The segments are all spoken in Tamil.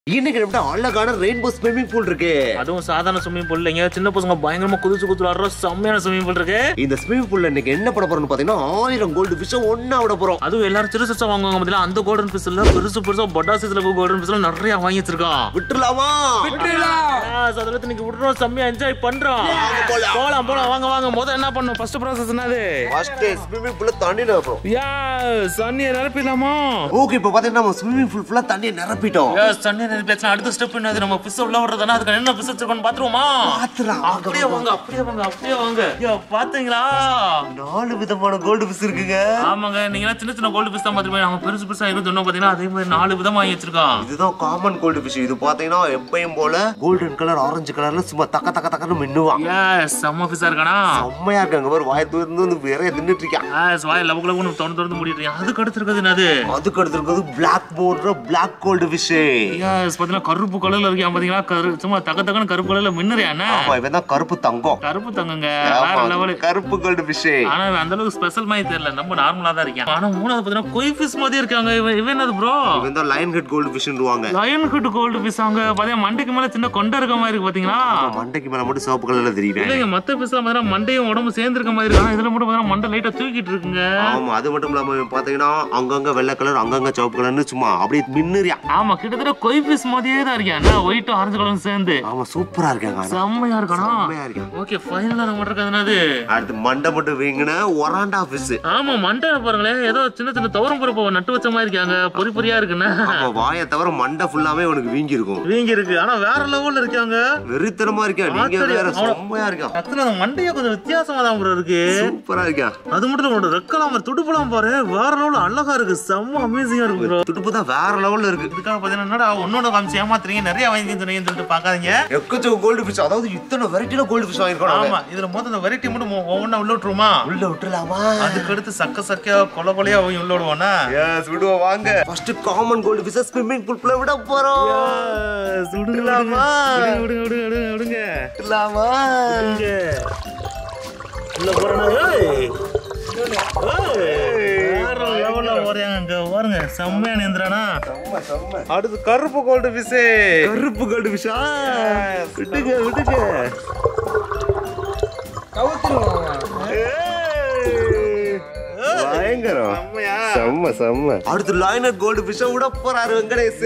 இன்னைக்கு நம்மகிட்ட அழகான ரெயின்போ ஸ்விம்மிங் பூல் இருக்கு அதுவும் சாதாரண ஸ்விம்மிங் பூல் இல்லைங்க சின்ன பசங்க பயங்கரமா குதிச்சு குதிச்சு விளாடுற செம்மையான ஸ்விம்மிங் பூல் இருக்கு இந்த ஸ்விம்மிங் பூல்ல இன்னைக்கு என்ன பண்ண போறோம்னு பாத்தீங்கன்னா ஆயிரம் கோல்டு ஃபிஷ் ஒண்ணா விட போறோம் அதுவும் எல்லாரும் சிறு சிறுசா வாங்குவாங்க பார்த்தீங்களா அந்த கோல்டன் பிஸ்ல பெருசு பெருசா பட்டாசுல கோல்டன் பிஸ்ல நிறைய வாங்கி வச்சிருக்கான் விட்டுலாமா Yes, அதுல இருந்து இன்னைக்கு விடுறோம் செம்மையா என்ஜாய் பண்றோம் போலாம் போலாம் வாங்க வாங்க முத என்ன பண்ணும் ஃபர்ஸ்ட் ப்ராசஸ் என்னது ஃபர்ஸ்ட் ஸ்விம்மிங் பூல்ல தண்ணி நிரப்புறோம் யா சன்னியை நிரப்பிடலாமா ஓகே இப்போ பாத்தீங்கன்னா நம்ம ஸ்விம்மிங் பூல் ஃபுல்லா தண்ணியை நிரப்பிட்டோம் எஸ் சன்னியை நிரப்பியாச்சுன்னா அடுத்த ஸ்டெப் என்னது நம்ம பிஸ் உள்ள விடுறதுனா அதுக்கு என்ன பிஸ் வச்சிருக்கோம்னு பாத்துருவோமா பாத்துலாம் அப்படியே வாங்க அப்படியே வாங்க அப்படியே வாங்க யா பாத்தீங்களா நாலு விதமான கோல்டு ஃபிஷ் இருக்குங்க ஆமாங்க நீங்க சின்ன சின்ன கோல்டு பிஸ் தான் பாத்துருப்பீங்க நம்ம பெருசு பெருசா இருந்து சொன்னோம் பாத்தீங்கன்னா அதே மாதிரி நாலு விதமா வாங்கி வச்சிருக்கான் இதுதான் காமன் கோல்டு ஃபிஷ் இது பாத்தீங்கன்னா எப்பயும் போல கோல்டன் கலர் ஆரஞ்சு கலர்ல சும்மா தக்க தக்க தக்கன்னு மின்னுவான் எஸ் செம்ம பிஸா இருக்கானா செம்மையா இருக்காங்க பாரு வாய் தூர்ந்து வந்து வேற தின்னுட்டு இருக்கான் எஸ் வாய் லவ் லவ்னு திறந்து திறந்து மூடிட்டு அதுக்கு அடுத்து இருக்கிறது என்னது அதுக்கு அடுத்து இருக்கிறது பிளாக் போர்டுற பிளாக் கோல்டு ஃபிஷ் எஸ் பாத்தீங்கன்னா கருப்பு கலர்ல இருக்கியா பாத்தீங்களா கரு சும்மா தக்க தக்கன்னு கருப்பு கலர்ல மின்னறியாண்ணே ஆமா இவன் தான் கருப்பு தங்கம் கருப்பு தங்குங்க வேற ஆமா, லெவலு கருப்பு கோல்டு ஃபிஷ் ஆனா இவன் அந்த அளவுக்கு ஸ்பெஷல் மாதிரி தெரியல நம்ம நார்மலா தான் இருக்கேன் ஆனா மூணாவது பாத்தீங்கன்னா கொய் ஃபிஷ் மாதிரி இருக்காங்க இவன் இவன் என்னது ப்ரோ இவன் தான் லைன் ஹெட் கோல்டு ஃபிஷ்ன்றுவாங்க லயன் ஹுட் கோல்டு ஃபிஷ் அவங்க பாத்தீங்கன்னா மண்டைக்கு மேல சின்ன கொண்டை இருக்க மாதிரி இருக்கு பாத்தீங்களா மண்டைக்கு மேல மட்டும் சிவப்பு கலர்ல தெரியுவேன் இல்லைங்க மத்த ஃபிஷ்ல பாத்தீங்கன்னா மண்டையும் உடம்பு சேர்ந்து இருக்க மாதிரி இருக்கு ஆனா இதுல மட்டும் பாத்தீங்கன்னா மண்டை லைட்டா தூக்கிட்டு இருக்குங்க ஆமா அது மட்டும் இல்லாம இவன் பாத்தீங்கன்னா அங்கங்க வெள்ளை கலர் அங்கங்க சிவப்பு கலர்னு சும்மா அப்படியே மின்னுறியான் ஆமா கிட்டத்தட்ட கொய் ஃபிஷ் மாதிரியே தான் இருக்கேன் ஒயிட்டும் ஆரஞ்சு கலரும் சேர்ந்து ஆமா சூப்பரா இருக்காங்க ஆனா. செம்மையா இருக்கணும் செம்மையா இருக்கான் ஓகே ஃபைனலா நம்ம இருக்கிறது என்னது அடுத்து மண்டை மட்டும் வீங்கின ஒராண்டா ஃபிஷ் ஆமா மண்டை பாருங்களேன் ஏதோ சின்ன சின்ன துவரம் பருப்பு நட்டு வச்ச மாதிரி இருக்காங்க பொறி பொரியா இருக்குண்ணே ஆமா வாயை தவிர மண்டை ஃபுல்லாவே உனக்கு வீங்கி இருக்கும் வீங்கி இருக்கு ஆனா வேற லெவல்ல இருக்காங்க வெறித்தனமா இருக்கா நீங்க ஆச்சரியம். வேற அவன- செம்மையா இருக்கான் பக்கத்துல அந்த மண்டையே கொஞ்சம் வித்தியாசமா தான் bro இருக்கு சூப்பரா இருக்கான் அது மட்டும் இல்ல உன்னோட ரெக்கலாம் மாதிரி துடுப்பலாம் பாரு வேற லெவல்ல அழகா இருக்கு செம்ம அமேசிங்கா இருக்கு ப்ரோ துடுப்பு தான் வேற லெவல்ல இருக்கு இதுக்காக பாத்தீங்கன்னா என்னடா ஒன்னோட காமிச்சு ஏமாத்துறீங்க நிறைய வாங்கி சொன்னீங்கன்னு சொல்லிட்டு பாக்காதீங்க எக்கச்சக்க கோல்டு ஃபிஷ் அதாவது இத்தனை வெரைட்டில கோல்டு ஃபிஷ் வாங்கிருக்கோம் நாங்க. ஆமா இதுல மொத்தம் இந்த வெரைட்டி மட்டும் ஒ- ஒவ்வொண்ணா உள்ள விட்டுருமா உள்ள விட்டுலாமா அதுக்கு அடுத்து சக்க சக்கையா கொலை கொலையா அவங்க உள்ள விடுவோம்னா எஸ் விடுவோம் வாங்க first common goldfish swimming பூல்ல விட போறோம் விடலாமா? விடுங்க விடுங்க விடுங்க விடுங்க விடுங்க விடலாமா இங்க. உள்ள போறானா? ஏய். ஏய். வேற level ல போறாங்க இங்க பாருங்க செம்மையா நீந்துறானா அடுத்து கருப்பு கோல்டு ஃபிஷ் கருப்பு கோல்டு ஃபிஷ்ஷா விடுங்க விடுங்க ஏய். பயங்கரம் செம்மையா செம்ம செம்ம அடுத்து லைனர் கோல்டு ஃபிஷ்ஷ விட போறாரு வெங்கடேஷ்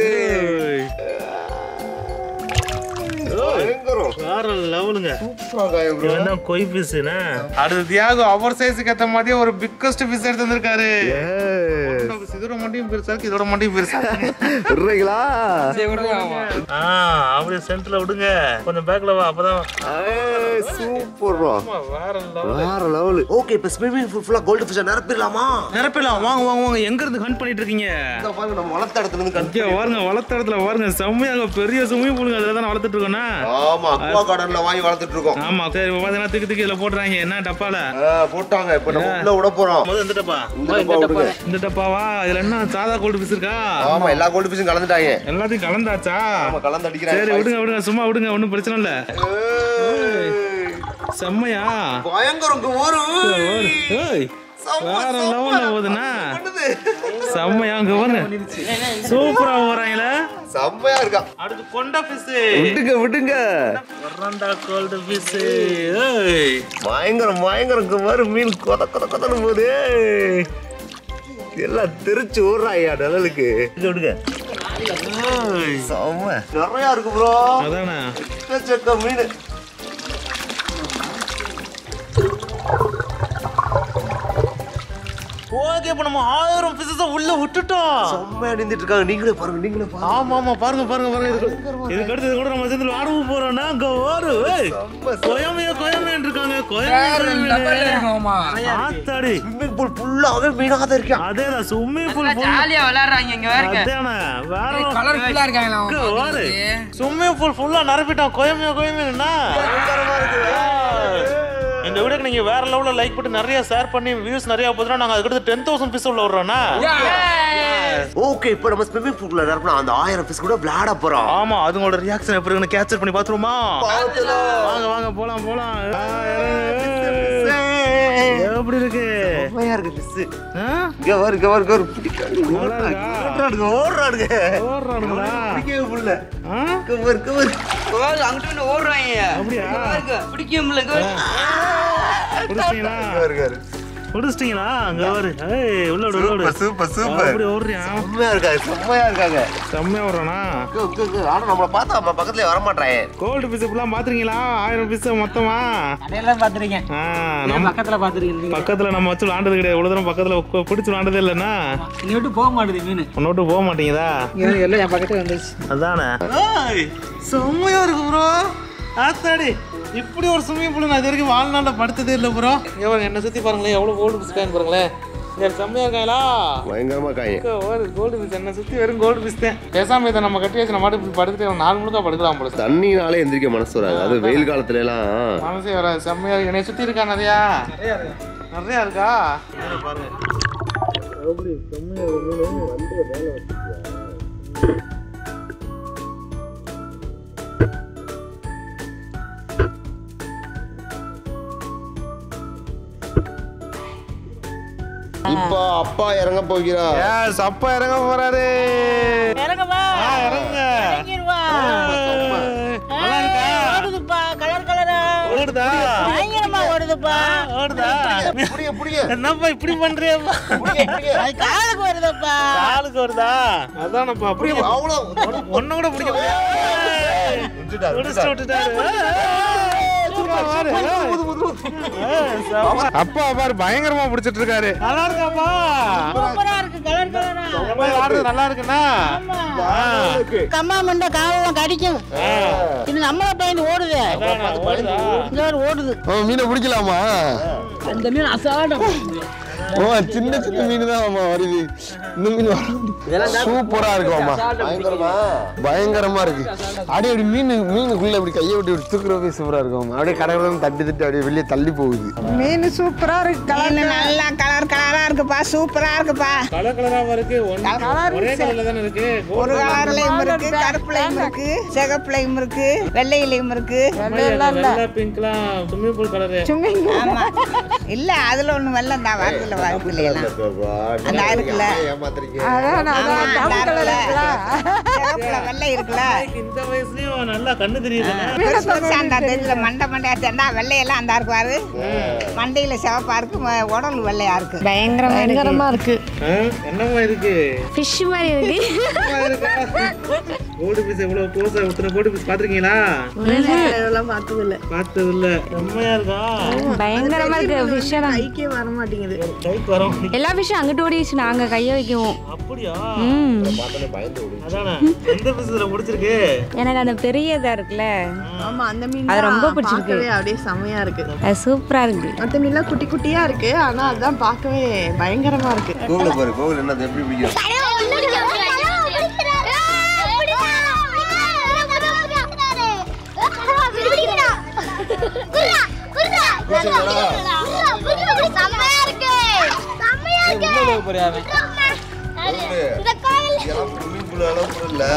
பயங்கரம் வேற லெவலுங்க சூப்பரா காயம் bro. இவன் தான் கொய் ஃபிஷ்னா அடுத்து தியாகு அவர் சைஸுக்கு ஏத்த மாதிரியே ஒரு பிக்கஸ்ட் ஃபிஷ் எடுத்து வந்திருக்காரு Yes. இதோட மண்டியும் பெருசா இருக்கு இதோட மண்டியும் பெருசா இருக்கு விடுறீங்களா ஆ அப்படியே சென்டர்ல விடுங்க கொஞ்சம் பேக்ல வா அப்பதான் ஏய், சூப்பர் bro. வேற லெவல் வேற லெவல் ஓகே இப்ப ஸ்விம்மிங் பூல் ஃபுல்லா கோல்டு ஃபிஷ்ஷ நிரப்பிடலாமா நிரப்பிடலாம் வாங்க வாங்க வாங்க எங்க இருந்து ஹண்ட் பண்ணிட்டு இருக்கீங்க இங்க பாருங்க நம்ம வளர்த்த இடத்துல இருந்து கண்டு ஐயா பாருங்க வளர்த்த இடத்துல பாருங்க செம்மையாங்க பெரிய ஸ்விம்மிங் பூலுங்க அதுல தான் வளர்த்துட்டு இருக்கோம்னா ஆமா அக்வா கார்டன்ல வாங்கி வளர்த்துட்டு இருக்கோம் ஆமா சரி இப்ப பாத்தீங்கன்னா திக்கு திக்கு இதுல போடுறாங்க என்ன டப்பால ஆ, போட்டாங்க இப்ப நம்ம உள்ள விட போறோம் முதல்ல இந்த டப்பா இந்த டப்பா விடுங்க இந்த டப்பாவா இதுல என்ன சாதா கோல்டு ஃபிஷ் இருக்கா ஆமா எல்லா கோல்டு ஃபிஷும் கலந்துட்டாங்க எல்லாத்தையும் கலந்தாச்சா ஆமா கலந்து அடிக்கிறாங்க சரி விடுங்க விடுங்க சும்மா விடுங்க ஒன்றும் பிரச்சனை இல்ல ஏய், செம்மையா பயங்கரம் இங்க ஒரு ஏய் செம்ம, வேற செம்ம. லெவல்ல போகுதுண்ணா பண்ணுது. செம்மையா அங்க பாருங்க சூப்பரா போறாங்களே செம்மையா இருக்கா அடுத்து கொண்டா ஃபிஷ் விடுங்க விடுங்க வர்றாண்டா கோல்டு ஃபிஷ் ஏய் பயங்கரம் பயங்கரம் இங்க பாரு மீன் கொத கொத கொதன்னு போகுது ஏய். எல்லாம் தெரிச்சு ஓடுறாயா நிழலுக்கு இங்க விடுங்க ஏய். செம்ம நிறைய இருக்கு ப்ரோ அதானே எக்கச்சக்க மீன் ஓகே இப்ப நம்ம ஆயிரம் ஃபிஷஸ் உள்ள விட்டுட்டோம் செம்மையா நின்றுட்டு இருக்காங்க நீங்களே பாருங்க நீங்களே பாருங்க ஆமா ஆமா பாருங்க பாருங்க பாருங்க இதுக்கு இதுக்கு அடுத்து கூட நம்ம சேர்ந்து ஆடவும் போறோம்னா அங்க ஓடு ஏய் கோயமையா கோயமையான் இருக்காங்க கோயமையா ஆத்தாடி ஸ்விம்மிங் பூல் ஃபுல்லாவே மீனாக தான் இருக்கா அதேதான் ஸ்விம்மிங் பூல் ஜாலியா விளையாடுறாங்க இங்க பாருங்க அதானே வேற கலர்ஃபுல்லா இருக்காங்களா அவங்க வாரு ஸ்விம்மிங் பூல் ஃபுல்லா நிரப்பிட்டோம் கோயமையா கோயமையா இந்த வீடியோக்கு நீங்க வேற லெவல்ல லைக் போட்டு நிறைய ஷேர் பண்ணி வியூஸ் நிறைய போதுனா நாங்க அதுக்கு டென் தௌசண்ட் பீஸ் உள்ள விடுறோம்னா ஓகே இப்போ நம்ம ஸ்விம்மிங் பூல்ல நிரப்பினா அந்த ஆயிரம் ஃபிஷ் கூட விளையாட போறோம் ஆமா அதுங்களோட ரியாக்ஷன் எப்படி இருக்குன்னு கேப்சர் பண்ணி பாத்துருமா வாங்க வாங்க போலாம் போலாம் ஆ, இறங்கு. எப்படி இருக்கு செம்மையா இருக்கு ஃபிஷ் ஆ? இங்க வரு இங்க வரு இங்க வரு பிடிக்காது நல்லா இருக்கா? ஓடுறாடுங்க ஓடுறாடுங்க ஓடுறானுங்களா பிடிக்கவே முடியல ஆ? இங்க வரு இங்க வரு அங்கிட்டு வந்து ஓடுறாங்க அப்படியா? இங்க பாருங்க, பிடிக்க முடியல இங்க பாருங்க. பிடிச்சிட்டீங்களா இங்க வரு இங்க வரு பிடிச்சிட்டீங்களா அங்க வரு ஏய் உள்ள விடு, உள்ள விடு. சூப்பர் சூப்பர் சூப்பர் அப்படி ஓடுறியா செம்மையா இருக்காங்க செம்மையா இருக்காங்க செம்மையா ஓடுறானா இங்க, இங்க, இங்க. ஆனா நம்மள பார்த்தா நம்ம பக்கத்துல வர மாட்டாங்க கோல்டு பீஸ் இப்பெல்லாம் பாத்துறீங்களா ஆயிரம் பீஸ் மொத்தமா கடையெல்லாம் பாத்துருக்கேன் ஆ, நம்ம பக்கத்துல பாத்துருக்கீங்க பக்கத்துல நம்ம வச்சு விளாண்டது கிடையாது இவ்வளவு தூரம் பக்கத்துல உக்க- பிடிச்சு விளாண்டதே இல்லைன்னா நீ விட்டு போக மாட்டேது மீன் உன்னை விட்டு போக மாட்டேங்குதா எல்லாம் என் பக்கத்துல வந்துருச்சு அதானே செம்மையா இருக்கு ப்ரோ ஆத்தாடி இப்படி ஒரு ஸ்விம்மிங் பூல் நான் இது வரைக்கும் வாழ்நாள்ல படுத்ததே இல்லை ப்ரோ இங்க பாருங்க என்ன சுத்தி பாருங்களேன் எவ்வளவு கோல்டு பீஸ் காயின் பாருங்களேன் இங்க செம்மையா இருக்காங்களா பயங்கரமா காயும் ஒரு கோல்டு பீஸ் என்ன சுத்தி வெறும் கோல்டு பீஸ் தான் பேசாம இதை நம்ம கட்டி வச்சு நம்ம மாட்டு இப்படி படுத்துட்டு ஒரு நாலு முழுக்கா படுக்கலாம் போல தண்ணினாலே எந்திரிக்க மனசு வராது அது வெயில் காலத்துல எல்லாம் மனசே வராது செம்மையா இருக்கு என்னை சுத்தி இருக்கா நிறையா நிறையா இருக்கா பாருங்க எப்படி செம்மையா ஒரு மீன் வந்து மேல வச்சிருக்கியா இப்போ அப்பா இறங்க போகிறா எஸ் அப்பா இறங்க போறாரு இறங்கப்பா ஆ, இறங்குங்க இறங்கிருவா ஏய், நல்லா இருக்கா ஓடுதுப்பா கலர் கலரா ஓடுதா பயங்கரமா ஓடுதுப்பா ஓடுதா புடிங்க புடிங்க என்னப்பா இப்படி பண்றியப்பா அது காலுக்கு வருதுப்பா காலுக்கு வருதா அதானப்பா அப்படி அவ்வளோ ஒன்னும் கூட பிடிக்க முடியாது விட்டுட்டாரு, பிடிச்சிட்டு விட்டுட்டாரு அப்பா பாரு பயங்கரமா பிடிச்சிட்டு இருக்காரு நல்லா இருக்காப்பா சூப்பரா இருக்கு கலர் கலரா நம்ம ஆடுறது நல்லா இருக்குண்ணா கம்மா மண்ட காலெல்லாம் கடிக்கும் இது நம்மள பயந்து ஓடுது ஓடுதா இங்க ஒரு ஓடுது மீனை பிடிக்கலாமா அந்த மீன் அசாடம் ஓ சின்ன சின்ன மீன் தான் ஆமா வருது இந்த மீன் வர சூப்பரா இருக்கும் ஆமா பயங்கரமா பயங்கரமா இருக்கு அப்படியே அப்படி மீன் மீனுக்குள்ள அப்படி கையை விட்டு இப்படி தூக்குறப்பே சூப்பரா இருக்கும் அப்படியே கடற்கரை தட்டி தட்டி அப்படியே வெளியே தள்ளி போகுது மீன் சூப்பரா இருக்கு கலர் நல்லா கலர் கலரா இருக்குப்பா சூப்பரா இருக்குப்பா கலர் கலராவா இருக்கு ஒண்ணு- ஒரே கலர்ல தானே இருக்கு ஒரு கலர்லயும் இருக்கு கருப்புலையும் இருக்கு சிகப்புலையும் இருக்கு வெள்ளையிலையும் இருக்கு வெள்ளை பிங்க்லாம் ஸ்விம்மிங் பூல் கலரு ஆமா இல்ல அதுல ஒண்ணு வெள்ளம் தான் வரதுல வரதுல எல்லாம் அந்த இருக்குல்ல ஏமாத்துறீங்க ஆமா, அந்த இருக்குல்ல. சிகப்புல வெள்ளை இருக்குல்ல இந்த வயசுலயும் நல்லா கண்ணு தெரியுது பெருசு பெருசா அந்த இதுல மண்டை மண்டையா சேர்ந்தா வெள்ளையெல்லாம் அந்த இருக்கு பாரு மண்டையில சிவப்பா இருக்கு ம- உடல் வெள்ளையா இருக்கு பயங்கரமா பயங்கரமா இருக்கு என்னமா இருக்கு ஃபிஷ் மாதிரி இருக்கு கோல்டு பீஸ் எவ்வளவு க்ளோஸா இத்தனை கோல்டு பீஸ் பாத்திருக்கீங்களா இதெல்லாம் பார்த்தது இல்ல பார்த்தது இல்ல செம்மையா இருக்கா பயங்கரமா இருக்கு ஃபிஷ் எல்லாம் கைக்கே வர மாட்டேங்குது கைக்கு வரோம் எல்லா ஃபிஷ்ஷும் அங்கிட்டு ஓடிடுச்சு நாங்க கைய வைக்கவும் அப்படியா ம் அதானே எந்த பீஸ் இதுல பிடிச்சிருக்கு எனக்கு அந்த பெரிய இதா இருக்குல்ல ஆமா அந்த மீன் அது ரொம்ப பிடிச்சிருக்கு. பார்க்கவே அப்படியே செமையா இருக்கு அது சூப்பரா இருக்கு மத்த மீன்லாம் குட்டி குட்டியா இருக்கு ஆனா அதான் பார்க்கவே பயங்கரமா இருக்கு கோவில பாரு கோவில் என்ன எப்படி பிடிக்கும் இதெல்லாம் swimming pool அளவுக்கு இல்ல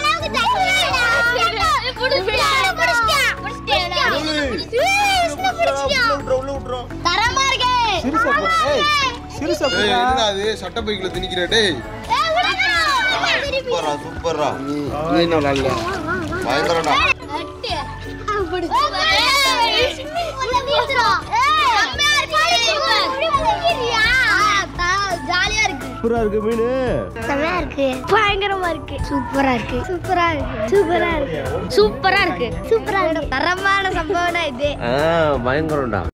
உள்ள விட்டுறோம் தரமா இருக்கு ஏய், என்னடா அது சட்டை பைக்குள்ள திணிக்கிற டேய் சூப்பரா சூப்பரா மீன் நல்லா இல்ல பயங்கரம்டா ஜாலியா இருக்கு சூப்பரா இருக்கு மீன் செமையா இருக்கு பயங்கரமா இருக்கு சூப்பரா இருக்கு சூப்பரா இருக்கு சூப்பரா இருக்கு சூப்பரா இருக்கு சூப்பரா இருக்கு தரமான சம்பவம் இது பயங்கரம்டா